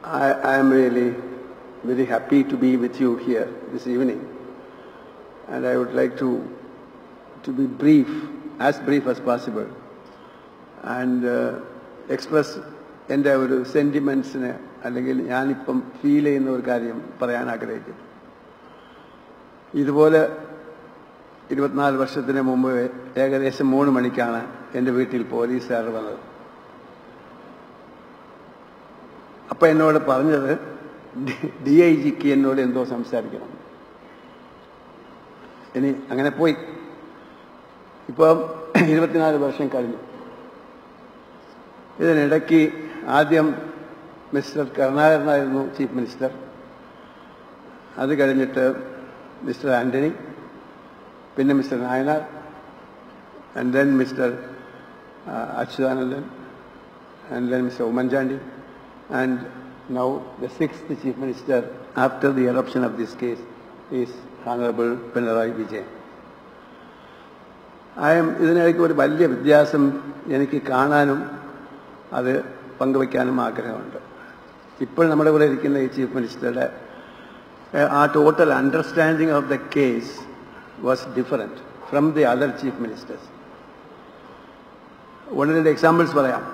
I, I am really very happy to be with you here this evening. And I would like to, to be brief, as brief as possible, and uh, express എൻ്റെ ഒരു സെൻറ്റിമെൻറ്റ്സിന് അല്ലെങ്കിൽ ഞാനിപ്പം feel ചെയ്യുന്ന ഒരു കാര്യം പറയാൻ ആഗ്രഹിക്കുന്നു ഇതുപോലെ ഇരുപത്തിനാല് വർഷത്തിന് മുമ്പ് ഏകദേശം മൂന്ന് മണിക്കാണ് എൻ്റെ വീട്ടിൽ പോലീസുകാർ വന്നത് അപ്പം എന്നോട് പറഞ്ഞത് ഡി ഐ ജിക്ക് എന്നോട് എന്തോ സംസാരിക്കണം ഇനി അങ്ങനെ പോയി ഇപ്പം ഇരുപത്തിനാല് വർഷം കഴിഞ്ഞു ഇതിനിടയ്ക്ക് ആദ്യം മിസ്റ്റർ കരുണാകരനായിരുന്നു ചീഫ് മിനിസ്റ്റർ അത് കഴിഞ്ഞിട്ട് മിസ്റ്റർ ആൻ്റണി പിന്നെ mister Nayanar and then mister Achuthanandan and then mister Oommen Chandy and now the sixth chief minister after the eruption of this case is honourable Pinarayi Vijayan ആയം ഇതിനിടയ്ക്ക് ഒരു വലിയ വ്യത്യാസം എനിക്ക് കാണാനും അത് പങ്കുവയ്ക്കാനും ആഗ്രഹമുണ്ട് ഇപ്പോൾ നമ്മുടെ കൂടെ ഇരിക്കുന്ന ഈ ചീഫ് മിനിസ്റ്ററുടെ ആ total understanding of the case was different from the other chief ministers ഒന്ന് രണ്ട് എക്സാമ്പിൾസ് പറയാം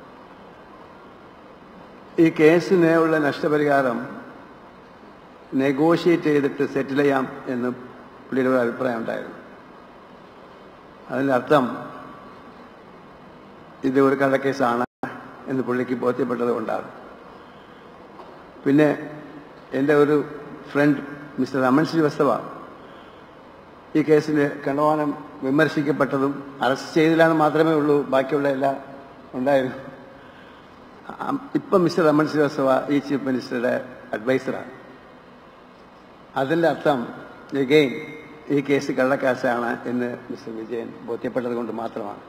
ഈ കേസിന് ഉള്ള നഷ്ടപരിഹാരം നെഗോഷിയേറ്റ് ചെയ്തിട്ട് സെറ്റിൽ ചെയ്യാം എന്ന് പുള്ളിയുടെ ഒരു അഭിപ്രായം ഉണ്ടായിരുന്നു അതിൻ്റെ അർത്ഥം ഇത് ഒരു കള്ളക്കേസാണ് എന്ന് പുള്ളിക്ക് ബോധ്യപ്പെട്ടത് കൊണ്ടാണ് പിന്നെ എൻ്റെ ഒരു ഫ്രണ്ട് മിസ്റ്റർ രമൺ ശ്രീവസ്തവ ഈ കേസിന് കണ്ടമാനം വിമർശിക്കപ്പെട്ടതും അറസ്റ്റ് ചെയ്തില്ലാന്ന് മാത്രമേ ഉള്ളൂ ബാക്കിയുള്ള എല്ലാം ഉണ്ടായിരുന്നു ഇപ്പം മിസ്റ്റർ രമൺ ശ്രീവസ്തവ ഈ ചീഫ് മിനിസ്റ്ററുടെ അഡ്വൈസറാണ് അതിൻ്റെ അർത്ഥം എഗെയിൻ ഈ കേസ് കള്ളക്കേസാണ് എന്ന് മിസ്റ്റർ വിജയൻ ബോധ്യപ്പെട്ടത് കൊണ്ട് മാത്രമാണ്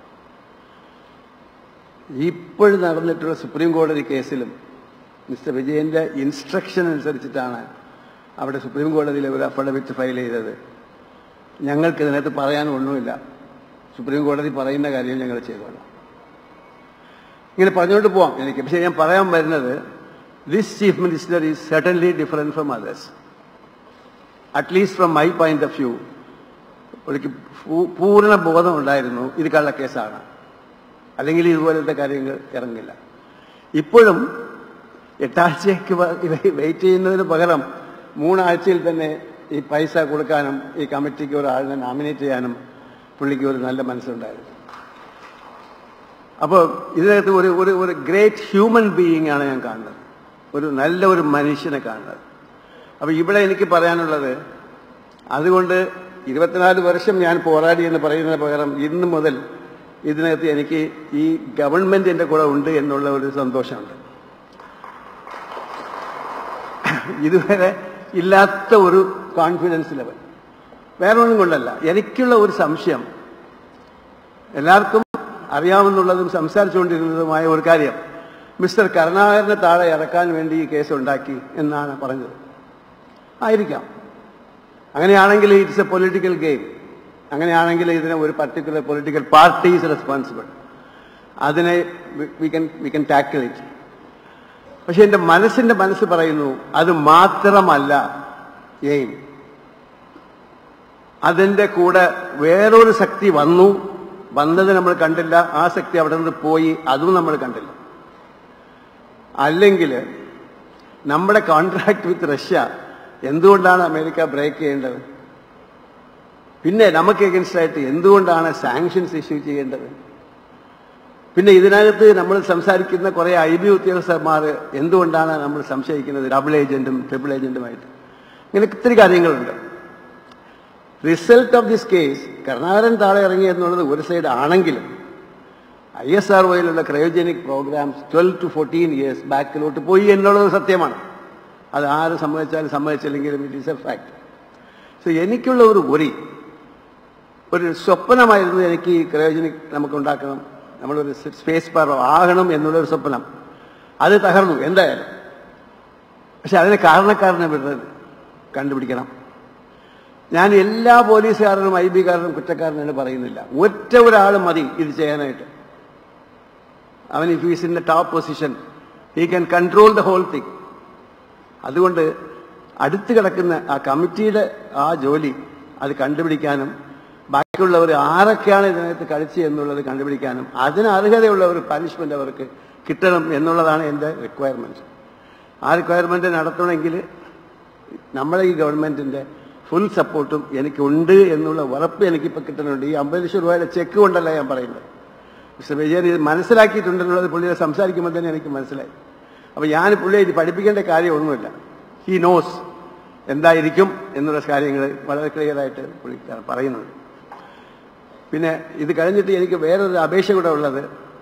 ഇപ്പോഴും നടന്നിട്ടുള്ള സുപ്രീം കോടതി കേസിലും മിസ്റ്റർ വിജയന്റെ ഇൻസ്ട്രക്ഷൻ അനുസരിച്ചിട്ടാണ് അവിടെ സുപ്രീം കോടതിയിൽ ഒരു അഫിഡവിറ്റ് ഫയൽ ചെയ്തത് ഞങ്ങൾക്ക് ഇതിനകത്ത് പറയാനൊന്നുമില്ല സുപ്രീം കോടതി പറയുന്ന കാര്യം ഞങ്ങൾ ചെയ്തോളാം ഇങ്ങനെ പറഞ്ഞുകൊണ്ട് പോവാം എനിക്ക് പക്ഷേ ഞാൻ പറയാൻ വരുന്നത് this chief minister is certainly different from others at least from my point of view പുള്ളിക്ക് പൂർണ്ണ ബോധം ഉണ്ടായിരുന്നു ഇത് കള്ളക്കേസാണ് അല്ലെങ്കിൽ ഇതുപോലത്തെ കാര്യങ്ങൾ ഇറങ്ങില്ല ഇപ്പോഴും എട്ടാഴ്ചയ്ക്ക് വെയിറ്റ് ചെയ്യുന്നതിന് പകരം മൂന്നാഴ്ചയിൽ തന്നെ ഈ പൈസ കൊടുക്കാനും ഈ കമ്മിറ്റിക്ക് ഒരാളിനെ നോമിനേറ്റ് ചെയ്യാനും പുള്ളിക്ക് ഒരു നല്ല മനസ്സുണ്ടായിരുന്നു അപ്പോൾ ഇതിനകത്ത് ഒരു ഒരു ഒരു ഗ്രേറ്റ് ഹ്യൂമൻ ബീയിങ് ആണ് ഞാൻ കാണുന്നത് ഒരു നല്ല ഒരു മനുഷ്യനെ കാണുന്നത് അപ്പോൾ ഇവിടെ എനിക്ക് പറയാനുള്ളത് അതുകൊണ്ട് ഇരുപത്തിനാല് വർഷം ഞാൻ പോരാടി എന്ന് പറയുന്നതിന് പകരം ഇന്ന് മുതൽ ഇതിനകത്ത് എനിക്ക് ഈ ഗവൺമെന്റ് എൻ്റെ കൂടെ ഉണ്ട് എന്നുള്ള ഒരു സന്തോഷമുണ്ട് ഇതുവരെ ഇല്ലാത്ത ഒരു കോൺഫിഡൻസ് ലെവൽ വേറെ ഒന്നും കൊണ്ടല്ല എനിക്കുള്ള ഒരു സംശയം എല്ലാവർക്കും അറിയാവുന്നുള്ളതും സംസാരിച്ചുകൊണ്ടിരുന്നതുമായ ഒരു കാര്യം മിസ്റ്റർ കരുണാകരനെ താഴെ ഇറക്കാൻ വേണ്ടി ഈ കേസ് ഉണ്ടാക്കി എന്നാണ് പറഞ്ഞത് ആയിരിക്കാം അങ്ങനെയാണെങ്കിൽ ഇറ്റ്സ് എ പൊളിറ്റിക്കൽ ഗെയിം അങ്ങനെയാണെങ്കിൽ ഇതിന് ഒരു particular political party is responsible അതിനെ we can we can tackle it പക്ഷെ എൻ്റെ മനസ്സിൻ്റെ മനസ്സ് പറയുന്നു അത് മാത്രമല്ല എയിം അതിൻ്റെ കൂടെ വേറൊരു ശക്തി വന്നു വന്നത് നമ്മൾ കണ്ടില്ല ആ ശക്തി അവിടെ നിന്ന് പോയി അതും നമ്മൾ കണ്ടില്ല അല്ലെങ്കിൽ നമ്മുടെ കോൺട്രാക്ട് വിത്ത് റഷ്യ എന്തുകൊണ്ടാണ് അമേരിക്ക ബ്രേക്ക് ചെയ്യേണ്ടത് പിന്നെ നമുക്ക് എഗൻസ്റ്റ് ആയിട്ട് എന്തുകൊണ്ടാണ് സാങ്ഷൻസ് ഇഷ്യൂ ചെയ്യേണ്ടത് പിന്നെ ഇതിനകത്ത് നമ്മൾ സംസാരിക്കുന്ന കുറേ ഐ ബി ഉദ്യോഗസ്ഥന്മാർ എന്തുകൊണ്ടാണ് നമ്മൾ സംശയിക്കുന്നത് ഡബിൾ ഏജന്റും ട്രിപ്പിൾ ഏജന്റുമായിട്ട് ഇങ്ങനെ ഒത്തിരി കാര്യങ്ങളുണ്ട് result of this case Karunakaran താഴെ ഇറങ്ങി എന്നുള്ളത് ഒരു സൈഡ് ആണെങ്കിലും ഐ എസ് ആർ ഒയിലുള്ള cryogenic programs twelve to fourteen years ബാക്കിലോട്ട് പോയി എന്നുള്ളത് സത്യമാണ് അത് ആര് സമ്മതിച്ചാലും സമ്മതിച്ചില്ലെങ്കിലും it is a fact so എനിക്കുള്ള ഒരു ഒരി ഒരു സ്വപ്നമായിരുന്നു എനിക്ക് ഈ ക്രയോജനിക് നമുക്ക് ഉണ്ടാക്കണം നമ്മളൊരു സ്പേസ് പാർ ആകണം എന്നുള്ളൊരു സ്വപ്നം അത് തകർന്നു എന്തായാലും പക്ഷെ അതിന് കാരണക്കാരനെ വിടുന്നത് കണ്ടുപിടിക്കണം ഞാൻ എല്ലാ പോലീസുകാരനും ഐ ബിക്കാരനും കുറ്റക്കാരനെന്ന് പറയുന്നില്ല ഒറ്റ ഒരാൾ മതി ഇത് ചെയ്യാനായിട്ട് അവൻ if is in the top position he can control the whole thing അതുകൊണ്ട് അടുത്ത് കിടക്കുന്ന ആ കമ്മിറ്റിയുടെ ആ ജോലി അത് കണ്ടുപിടിക്കാനും ബാക്കിയുള്ളവർ ആരൊക്കെയാണ് ഇതിനകത്ത് കളിച്ച് എന്നുള്ളത് കണ്ടുപിടിക്കാനും അതിന് അർഹതയുള്ള ഒരു പനിഷ്മെന്റ് അവർക്ക് കിട്ടണം എന്നുള്ളതാണ് എൻ്റെ റിക്വയർമെന്റ് ആ റിക്വയർമെന്റ് നടത്തണമെങ്കിൽ നമ്മളെ ഈ ഗവൺമെന്റിന്റെ ഫുൾ സപ്പോർട്ടും എനിക്കുണ്ട് എന്നുള്ള ഉറപ്പ് എനിക്കിപ്പോൾ കിട്ടുന്നുണ്ട് ഈ അമ്പത് ലക്ഷം രൂപയുടെ ചെക്ക് കൊണ്ടല്ല ഞാൻ പറയുന്നത് മിസ്റ്റർ വിജയൻ ഇത് മനസ്സിലാക്കിയിട്ടുണ്ടെന്നുള്ളത് പുള്ളിയെ സംസാരിക്കുമ്പോൾ തന്നെ എനിക്ക് മനസ്സിലായി അപ്പോൾ ഞാൻ പുള്ളിയെ ഇത് പഠിപ്പിക്കേണ്ട കാര്യമൊന്നുമില്ല ഹി നോസ് എന്തായിരിക്കും എന്നുള്ള കാര്യങ്ങൾ വളരെ ക്ലിയറായിട്ട് പുള്ളി പറയുന്നുണ്ട് പിന്നെ ഇത് കഴിഞ്ഞിട്ട് എനിക്ക് വേറൊരു അപേക്ഷ കൂടെ ഉള്ളത്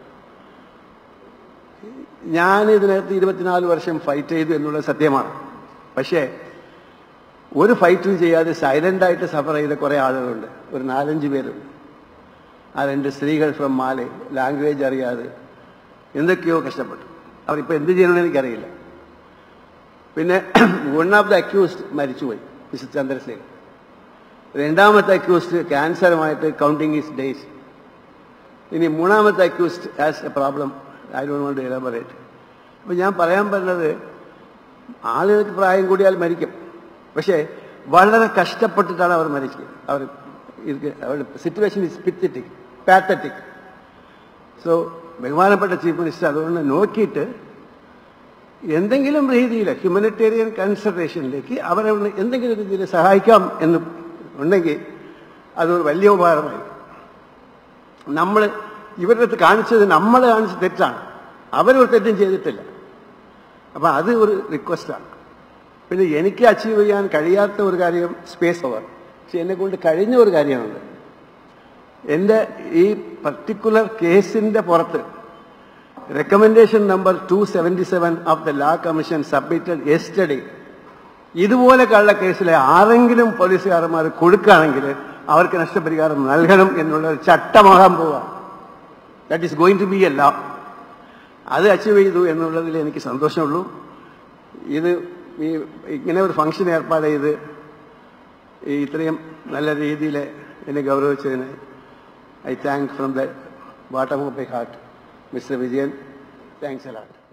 ഞാൻ ഇതിനകത്ത് ഇരുപത്തിനാല് വർഷം ഫൈറ്റ് ചെയ്തു എന്നുള്ളത് സത്യമാണ് പക്ഷേ ഒരു ഫൈറ്റും ചെയ്യാതെ സൈലൻ്റായിട്ട് സഫർ ചെയ്ത കുറേ ആളുകളുണ്ട് ഒരു നാലഞ്ച് പേരുണ്ട് ആ രണ്ട് സ്ത്രീകൾ ഫ്രം മാലെ ലാംഗ്വേജ് അറിയാതെ എന്തൊക്കെയോ കഷ്ടപ്പെട്ടു അവരിപ്പോൾ എന്ത് ചെയ്യണമെന്ന് എനിക്കറിയില്ല പിന്നെ വൺ ഓഫ് ദ അക്യൂസ്ഡ് മരിച്ചുപോയി മിസ്റ്റർ ചന്ദ്രശേഖർ രണ്ടാമത്തെ അക്യൂസ്ഡ് ക്യാൻസറുമായിട്ട് കൗണ്ടിങ് ഈസ് ഡേയ്സ് ഇനി മൂന്നാമത്തെ accused as a problem I don't want elaborate അപ്പോൾ ഞാൻ പറയാൻ പറഞ്ഞത് ആളുകൾക്ക് പ്രായം കൂടിയാൽ മരിക്കും പക്ഷേ വളരെ കഷ്ടപ്പെട്ടിട്ടാണ് അവർ മരിച്ചത് അവർ ഇത് അവരുടെ situation is pathetic pathetic so ബഹുമാനപ്പെട്ട ചീഫ് മിനിസ്റ്റർ അതുകൊണ്ട് നോക്കിയിട്ട് എന്തെങ്കിലും രീതിയിൽ ഹ്യൂമനിറ്റേറിയൻ കൺസിഡറേഷനിലേക്ക് അവരെ ഒന്ന് എന്തെങ്കിലും രീതിയിൽ സഹായിക്കാം എന്ന് ഉണ്ടെങ്കിൽ അതൊരു വലിയ ഉപകാരമായി നമ്മൾ ഇവരുടെ അടുത്ത് കാണിച്ചത് നമ്മൾ കാണിച്ച തെറ്റാണ് അവരൊരു തെറ്റും ചെയ്തിട്ടില്ല അപ്പം അത് ഒരു റിക്വസ്റ്റാണ് പിന്നെ എനിക്ക് അച്ചീവ് ചെയ്യാൻ കഴിയാത്ത ഒരു കാര്യം സ്പേസ് ഓവർ പക്ഷെ എന്നെ കൊണ്ട് കഴിഞ്ഞ ഒരു കാര്യമുണ്ട് എൻ്റെ ഈ പർട്ടിക്കുലർ കേസിൻ്റെ പുറത്ത് recommendation number two seventy seven of the law commission submitted yesterday ഇതുപോലെ കള്ള കേസിലെ ആരെങ്കിലും പോലീസുകാരന്മാർ കൊടുക്കുകയാണെങ്കിൽ അവർക്ക് നഷ്ടപരിഹാരം നൽകണം എന്നുള്ള ഒരു ചട്ടമാകാൻ പോവുക that is going to be a law അത് അച്ചീവ് ചെയ്തു എന്നുള്ളതിൽ എനിക്ക് സന്തോഷമുള്ളൂ ഇത് ഈ ഇങ്ങനെ ഒരു ഫംഗ്ഷൻ ഏർപ്പാട് ചെയ്ത് ഈ ഇത്രയും നല്ല രീതിയിൽ എന്നെ ഗൗരവിച്ചതിന് I thank from the bottom of my heart mister Vijayan thanks a lot